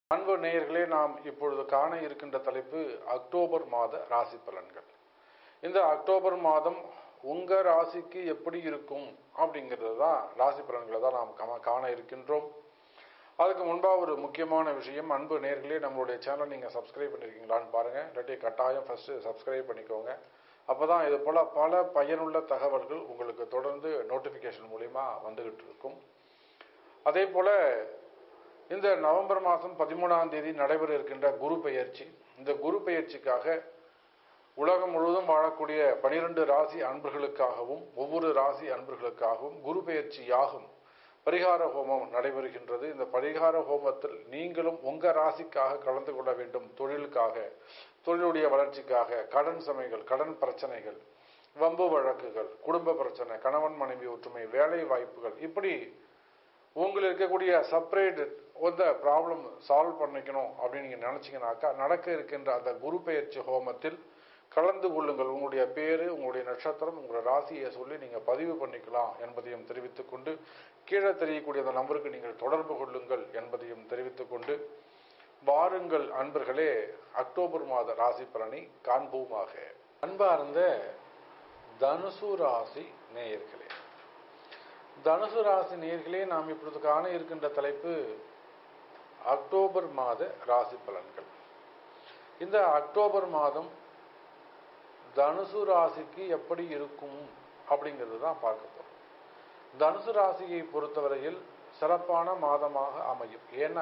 அன்பு நேயர்களே நாம் இப்பொழுது காண இருக்கின்ற தலைப்பு அக்டோபர் மாத ராசி பலன்கள் இந்த அக்டோபர் மாதம் உங்க ராசிக்கு எப்படி இருக்கும் அப்படிங்கிறது தான் ராசி பலன்களை தான் நாம் கா- காண இருக்கின்றோம் அதுக்கு முன்பாக ஒரு முக்கியமான விஷயம் அன்பு நேர்களே நம்மளுடைய சேனல் நீங்கள் சப்ஸ்கிரைப் பண்ணியிருக்கீங்களான்னு பாருங்கள் இல்லாட்டி கட்டாயம் ஃபஸ்ட்டு சப்ஸ்கிரைப் பண்ணிக்கோங்க அப்போ தான் இது போல் பல பயனுள்ள தகவல்கள் உங்களுக்கு தொடர்ந்து நோட்டிஃபிகேஷன் மூலிமா வந்துகிட்டு இருக்கும் அதே போல் இந்த நவம்பர் மாதம் பதிமூணாம் தேதி நடைபெற இருக்கின்ற குரு பெயர்ச்சி இந்த குரு பெயர்ச்சிக்காக உலகம் முழுவதும் வாழக்கூடிய பனிரெண்டு ராசி அன்பர்களுக்காகவும் ஒவ்வொரு ராசி அன்பர்களுக்காகவும் குரு பெயர்ச்சி யாகும் பரிகார ஹோமம் நடைபெறுகின்றது இந்த பரிகார ஹோமத்தில் நீங்களும் உங்க ராசிக்காக கலந்து கொள்ள வேண்டும் தொழிலுக்காக தொழிலுடைய வளர்ச்சிக்காக கடன் சுமைகள் கடன் பிரச்சனைகள் வம்பு வழக்குகள் குடும்ப பிரச்சனை கணவன் மனைவி ஒற்றுமை வேலை வாய்ப்புகள் இப்படி உங்களுக்கு இருக்கக்கூடிய செப்பரேட் அந்த ப்ராப்ளம் சால்வ் பண்ணிக்கணும் அப்படின்னு நீங்கள் நினச்சிங்கனாக்கா நடக்க இருக்கின்ற அந்த குரு பெயர்ச்சி ஹோமத்தில் கலந்து கொள்ளுங்கள் உங்களுடைய பேரு உங்களுடைய நட்சத்திரம் உங்களுடைய ராசியை சொல்லி நீங்கள் பதிவு பண்ணிக்கலாம் என்பதையும் தெரிவித்துக் கொண்டு கீழே தெரியக்கூடிய அந்த நம்பருக்கு நீங்கள் தொடர்பு கொள்ளுங்கள் என்பதையும் தெரிவித்துக் கொண்டு வாருங்கள் அன்பர்களே அக்டோபர் மாத ராசி பலனை காண்போமாக அன்பார்ந்த தனுசு ராசி நேயர்களே தனுசு ராசி நேர்களே நாம் இப்பொழுது காண இருக்கின்ற தலைப்பு அக்டோபர் மாத ராசி பலன்கள் இந்த அக்டோபர் மாதம் தனுசு ராசிக்கு எப்படி இருக்கும் அப்படிங்கிறது தான் பார்க்க போறோம் தனுசு ராசியை பொறுத்தவரையில் சிறப்பான மாதமாக அமையும் ஏன்னா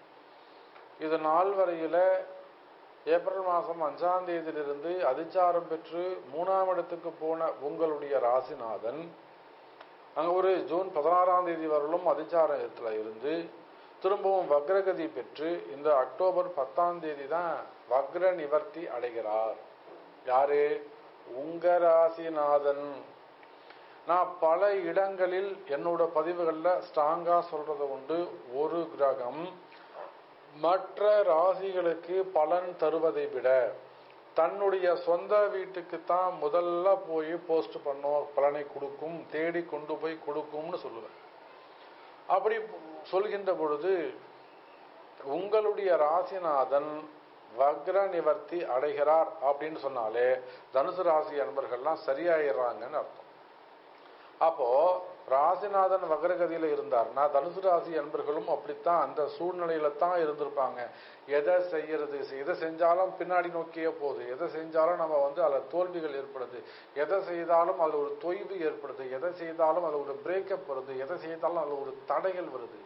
இது நாள் வரையில ஏப்ரல் மாதம் அஞ்சாம் தேதியிலிருந்து அதிச்சாரம் பெற்று மூணாம் இடத்துக்கு போன உங்களுடைய ராசிநாதன் அங்க ஒரு ஜூன் பதினாறாம் தேதி வரலும் அதிச்சாரத்தில் இருந்து திரும்பவும் வக்ரகதி பெற்று இந்த அக்டோபர் பத்தாம் தேதி தான் வக்ர நிவர்த்தி அடைகிறார் யாரு உங்க ராசிநாதன் நான் பல இடங்களில் என்னோட பதிவுகளில் ஸ்ட்ராங்கா சொல்றது உண்டு ஒரு கிரகம் மற்ற ராசிகளுக்கு பலன் தருவதை விட தன்னுடைய சொந்த வீட்டுக்கு தான் முதல்ல போய் போஸ்ட் பண்ணோம் பலனை கொடுக்கும் தேடி கொண்டு போய் கொடுக்கும்னு சொல்லுவேன் அப்படி சொல்கின்ற பொழுது உங்களுடைய ராசிநாதன் வக்ர நிவர்த்தி அடைகிறார் அப்படின்னு சொன்னாலே தனுசு ராசி அன்பர்கள்லாம் சரியாயிடுறாங்கன்னு அர்த்தம் அப்போ ராசிநாதன் வக்ரகதியில இருந்தார்னா தனுசு ராசி அன்பர்களும் அப்படித்தான் அந்த சூழ்நிலையில தான் இருந்திருப்பாங்க எதை செய்யறது எதை செஞ்சாலும் பின்னாடி நோக்கியே போகுது எதை செஞ்சாலும் நம்ம வந்து அதில் தோல்விகள் ஏற்படுது எதை செய்தாலும் அதில் ஒரு தொய்வு ஏற்படுது எதை செய்தாலும் அதில் ஒரு பிரேக்கப் வருது எதை செய்தாலும் அதில் ஒரு தடைகள் வருது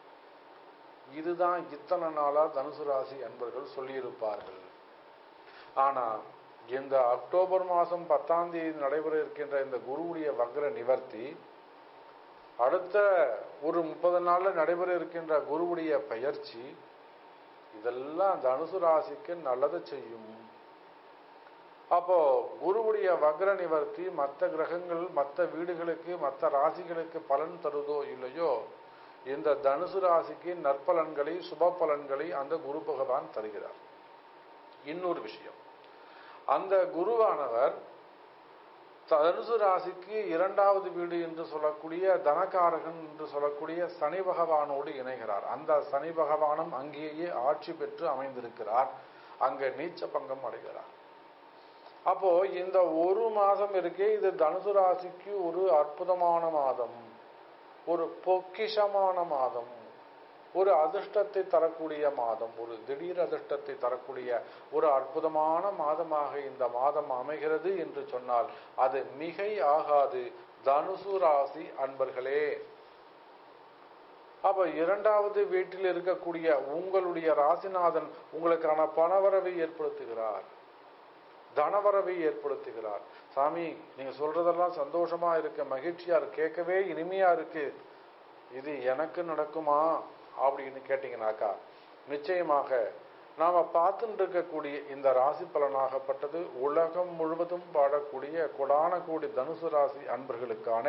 இதுதான் இத்தனை நாளா தனுசு ராசி அன்பர்கள் சொல்லியிருப்பார்கள் ஆனா இந்த அக்டோபர் மாதம் பத்தாம் தேதி நடைபெற இருக்கின்ற இந்த குருவுடைய வக்ர நிவர்த்தி அடுத்த ஒரு முப்பது நாள்ல நடைபெற இருக்கின்ற குருவுடைய பயிற்சி இதெல்லாம் தனுசு ராசிக்கு நல்லதை செய்யும் அப்போ குருவுடைய வக்ர நிவர்த்தி மற்ற கிரகங்கள் மற்ற வீடுகளுக்கு மற்ற ராசிகளுக்கு பலன் தருதோ இல்லையோ இந்த தனுசு ராசிக்கு நற்பலன்களை சுப பலன்களை அந்த குரு பகவான் தருகிறார் இன்னொரு விஷயம் அந்த குருவானவர் தனுசு ராசிக்கு இரண்டாவது வீடு என்று சொல்லக்கூடிய தனகாரகன் என்று சொல்லக்கூடிய சனி பகவானோடு இணைகிறார் அந்த சனி பகவானும் அங்கேயே ஆட்சி பெற்று அமைந்திருக்கிறார் அங்க நீச்ச பங்கம் அடைகிறார் அப்போ இந்த ஒரு மாதம் இருக்கே இது தனுசு ராசிக்கு ஒரு அற்புதமான மாதம் ஒரு பொக்கிஷமான மாதம் ஒரு அதிர்ஷ்டத்தை தரக்கூடிய மாதம் ஒரு திடீர் அதிர்ஷ்டத்தை தரக்கூடிய ஒரு அற்புதமான மாதமாக இந்த மாதம் அமைகிறது என்று சொன்னால் அது மிகை ஆகாது தனுசு ராசி அன்பர்களே அப்ப இரண்டாவது வீட்டில் இருக்கக்கூடிய உங்களுடைய ராசிநாதன் உங்களுக்கான பணவரவை ஏற்படுத்துகிறார் தனவரவை ஏற்படுத்துகிறார் சாமி நீங்க சொல்றதெல்லாம் சந்தோஷமா இருக்கு மகிழ்ச்சியா இருக்கு கேட்கவே இனிமையா இருக்கு இது எனக்கு நடக்குமா அப்படின்னு கேட்டீங்கன்னாக்கா நிச்சயமாக நாம பார்த்துட்டு இருக்கக்கூடிய இந்த ராசி பலனாகப்பட்டது உலகம் முழுவதும் வாழக்கூடிய கொடான கோடி தனுசு ராசி அன்பர்களுக்கான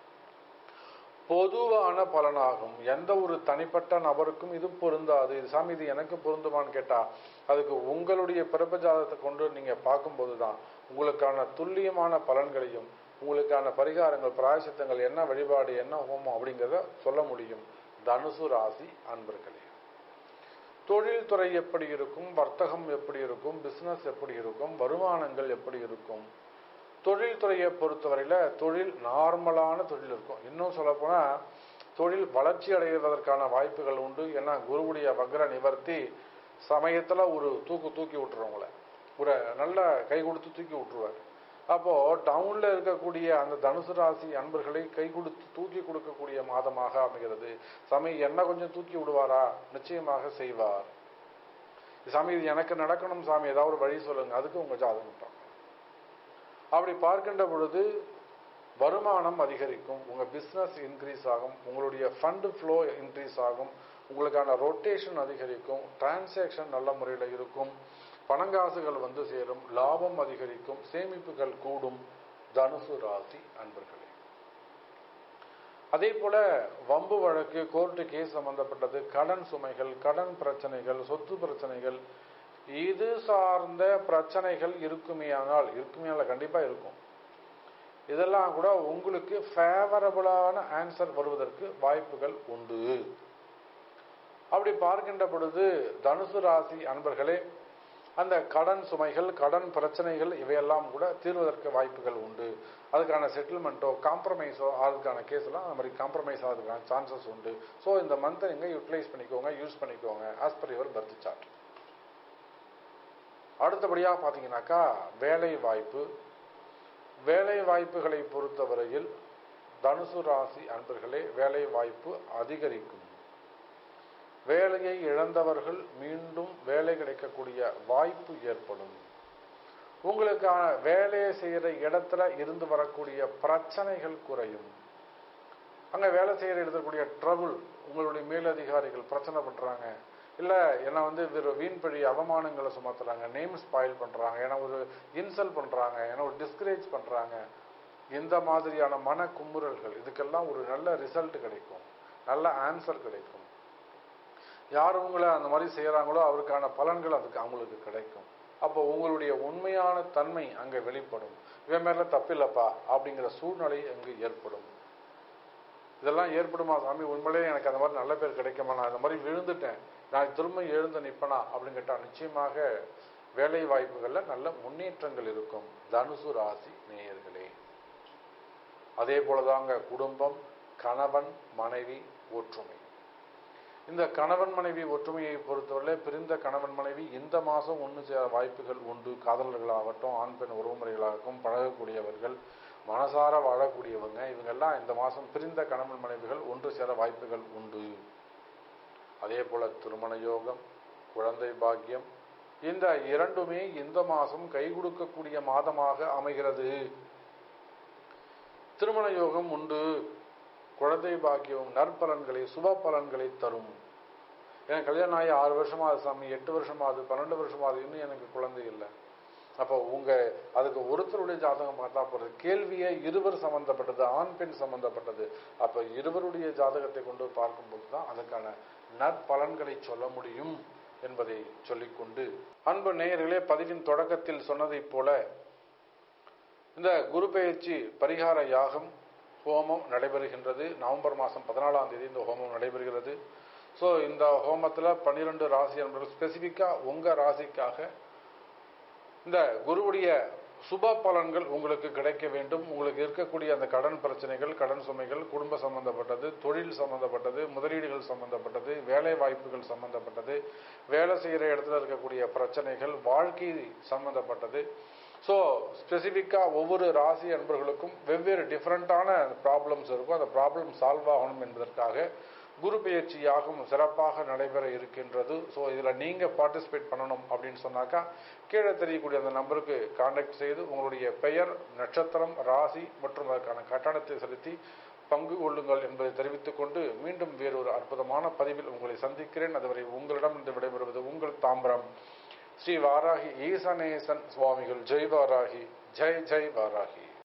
பொதுவான பலனாகும் எந்த ஒரு தனிப்பட்ட நபருக்கும் இது பொருந்தாது இது சாமி இது எனக்கு பொருந்துமான்னு கேட்டா அதுக்கு உங்களுடைய பிறப்பு ஜாதகத்தை கொண்டு நீங்க பார்க்கும்போது தான் உங்களுக்கான துல்லியமான பலன்களையும் உங்களுக்கான பரிகாரங்கள் பிராயசித்தங்கள் என்ன வழிபாடு என்ன ஹோமம் அப்படிங்கிறத சொல்ல முடியும் தனுசு ராசி அன்பர்களே தொழில்துறை எப்படி இருக்கும் வர்த்தகம் எப்படி இருக்கும் பிசினஸ் எப்படி இருக்கும் வருமானங்கள் எப்படி இருக்கும் தொழில்துறையை பொறுத்தவரையில தொழில் நார்மலான தொழில் இருக்கும் இன்னும் சொல்லப்போனா தொழில் வளர்ச்சி அடைவதற்கான வாய்ப்புகள் உண்டு ஏன்னா குருவுடைய வக்ர நிவர்த்தி சமயத்துல ஒரு தூக்கு தூக்கி விட்டுருவங்கள ஒரு நல்ல கை கொடுத்து தூக்கி விட்டுருவார் அப்போ டவுன்ல இருக்கக்கூடிய அந்த தனுசு ராசி அன்பர்களை கை கொடுத்து தூக்கி கொடுக்கக்கூடிய மாதமாக அமைகிறது சாமி என்ன கொஞ்சம் தூக்கி விடுவாரா நிச்சயமாக செய்வார் சாமி இது எனக்கு நடக்கணும் சாமி ஏதாவது ஒரு வழி சொல்லுங்க அதுக்கு உங்க ஜாதகம் பார்க்கணும் அப்படி பார்க்கின்ற பொழுது வருமானம் அதிகரிக்கும் உங்க பிசினஸ் இன்க்ரீஸ் ஆகும் உங்களுடைய ஃபண்ட் ஃப்ளோ இன்க்ரீஸ் ஆகும் உங்களுக்கான ரொட்டேஷன் அதிகரிக்கும் டிரான்சாக்ஷன் நல்ல முறையில் இருக்கும் பணங்காசுகள் வந்து சேரும் லாபம் அதிகரிக்கும் சேமிப்புகள் கூடும் தனுசு ராசி அன்பர்களே அதே போல வம்பு வழக்கு கோர்ட்டு கேஸ் சம்பந்தப்பட்டது கடன் சுமைகள் கடன் பிரச்சனைகள் சொத்து பிரச்சனைகள் இது சார்ந்த பிரச்சனைகள் இருக்குமே ஆனால் இருக்குமே ஆனால் கண்டிப்பா இருக்கும் இதெல்லாம் கூட உங்களுக்கு ஃபேவரபிளான ஆன்சர் வருவதற்கு வாய்ப்புகள் உண்டு அப்படி பார்க்கின்ற பொழுது தனுசு ராசி அன்பர்களே அந்த கடன் சுமைகள் கடன் பிரச்சனைகள் இவையெல்லாம் கூட தீர்வதற்கு வாய்ப்புகள் உண்டு அதுக்கான செட்டில்மெண்ட்டோ காம்ப்ரமைஸோ அதுக்கான கேஸ் எல்லாம் அந்த மாதிரி காம்ப்ரமைஸ் ஆகிறதுக்கான சான்சஸ் உண்டு ஸோ இந்த மந்த்தை நீங்கள் யூட்டிலைஸ் பண்ணிக்கோங்க யூஸ் பண்ணிக்கோங்க as per your birth chart அடுத்தபடியாக பார்த்தீங்கன்னாக்கா வேலை வாய்ப்பு வேலை வாய்ப்புகளை பொறுத்தவரையில் தனுசு ராசி அன்பர்களே வேலை வாய்ப்பு அதிகரிக்கும் வேலையை இழந்தவர்கள் மீண்டும் வேலை கிடைக்கக்கூடிய வாய்ப்பு ஏற்படும் உங்களுக்கான வேலையை செய்யற இடத்துல இருந்து வரக்கூடிய பிரச்சனைகள் குறையும் அங்க வேலை செய்யற இருக்கக்கூடிய ட்ரபுள் உங்களுடைய மேலதிகாரிகள் பிரச்சனை பண்றாங்க இல்ல என்ன வந்து வீண் பழி அவமானங்களை சுமத்துறாங்க நேம் ஸ்பாயில் பண்றாங்க ஏன்னா ஒரு இன்சல்ட் பண்றாங்க ஏன்னா ஒரு டிஸ்கரேஜ் பண்றாங்க இந்த மாதிரியான மன குமுறல்கள் இதுக்கெல்லாம் ஒரு நல்ல ரிசல்ட் கிடைக்கும் நல்ல ஆன்சர் கிடைக்கும் யார் உங்களை அந்த மாதிரி செய்யறாங்களோ அவருக்கான பலன்கள் அதுக்கு அவங்களுக்கு கிடைக்கும் அப்போ உங்களுடைய உண்மையான தன்மை அங்க வெளிப்படும் இவன் மேல தப்பில்லப்பா அப்படிங்கிற சூழ்நிலை அங்கு ஏற்படும் இதெல்லாம் ஏற்படுமா சாமி உண்மையிலேயே எனக்கு அந்த மாதிரி நல்ல பேர் கிடைக்குமா நான் அந்த மாதிரி விழுந்துட்டேன் நான் திரும்ப எழுந்து நிற்பனா அப்படின்னு கேட்டா நிச்சயமாக வேலை வாய்ப்புகள்ல நல்ல முன்னேற்றங்கள் இருக்கும் தனுசு ராசி நேயர்களே அதே போலதாங்க குடும்பம் கணவன் மனைவி ஒற்றுமை இந்த கணவன் மனைவி ஒற்றுமையை பொறுத்தவரை பிரிந்த கணவன் மனைவி இந்த மாதம் ஒன்று சேர வாய்ப்புகள் உண்டு காதலர்களாகட்டும் ஆண் பெண் உறவுமுறைகளாகட்டும் பழகக்கூடியவர்கள் மனசார வாழக்கூடியவங்க இவங்கெல்லாம் இந்த மாதம் பிரிந்த கணவன் மனைவிகள் ஒன்று சேர வாய்ப்புகள் உண்டு அதே போல திருமண யோகம் குழந்தை பாக்கியம் இந்த இரண்டுமே இந்த மாதம் கை கொடுக்கக்கூடிய மாதமாக அமைகிறது திருமண யோகம் உண்டு குழந்தை பாக்கியம் நற்பலன்களை சுப பலன்களை தரும் எனக்கு கல்யாணம் ஆகி ஆறு வருஷமாகுது சாமி எட்டு வருஷமாகுது பன்னெண்டு வருஷமாகுது இன்னும் எனக்கு குழந்தை இல்லை அப்போ உங்க அதுக்கு ஒருத்தருடைய ஜாதகம் பார்த்தா போறது கேள்வியே இருவர் சம்பந்தப்பட்டது ஆண் பெண் சம்பந்தப்பட்டது அப்ப இருவருடைய ஜாதகத்தை கொண்டு பார்க்கும்போது தான் அதுக்கான நற்பலன்களை சொல்ல முடியும் என்பதை சொல்லிக்கொண்டு அன்பு நேயர்களே பதிவின் தொடக்கத்தில் சொன்னதைப் போல இந்த குரு பெயர்ச்சி பரிகார யாகம் ஹோமம் நடைபெறுகின்றது நவம்பர் மாதம் பதினாலாம் தேதி இந்த ஹோமம் நடைபெறுகிறது ஸோ இந்த ஹோமத்தில் பன்னிரெண்டு ராசி என்பது ஸ்பெசிஃபிக்காக உங்கள் ராசிக்காக இந்த குருவுடைய சுப பலன்கள் உங்களுக்கு கிடைக்க வேண்டும் உங்களுக்கு இருக்கக்கூடிய அந்த கடன் பிரச்சனைகள் கடன் சுமைகள் குடும்ப சம்பந்தப்பட்டது தொழில் சம்பந்தப்பட்டது முதலீடுகள் சம்பந்தப்பட்டது வேலை வாய்ப்புகள் சம்பந்தப்பட்டது வேலை செய்கிற இடத்துல இருக்கக்கூடிய பிரச்சனைகள் வாழ்க்கை சம்பந்தப்பட்டது ஸோ ஸ்பெசிஃபிக்காக ஒவ்வொரு ராசி அன்பர்களுக்கும் வெவ்வேறு டிஃப்ரெண்ட்டான ப்ராப்ளம்ஸ் இருக்கும் அந்த ப்ராப்ளம் சால்வ் ஆகணும் என்பதற்காக குரு பயிற்சி யாகம் சிறப்பாக நடைபெற இருக்கின்றது ஸோ இதில் நீங்கள் பார்ட்டிசிபேட் பண்ணணும் அப்படின்னு சொன்னாக்கா கீழே தெரியக்கூடிய அந்த நம்பருக்கு கான்டாக்ட் செய்து உங்களுடைய பெயர் நட்சத்திரம் ராசி மற்றும் அதற்கான கட்டணத்தை செலுத்தி பங்கு கொள்ளுங்கள் என்பதை தெரிவித்துக் கொண்டு மீண்டும் வேறொரு அற்புதமான பதிவில் உங்களை சந்திக்கிறேன் அதுவரை உங்களிடம் இருந்து விடைபெறுவது உங்கள் தாம்பரம் ஸ்ரீ வாராகி ஈசனேசன் சுவாமிகள் ஜெய் வாராகி ஜெய் ஜெய் வாராகி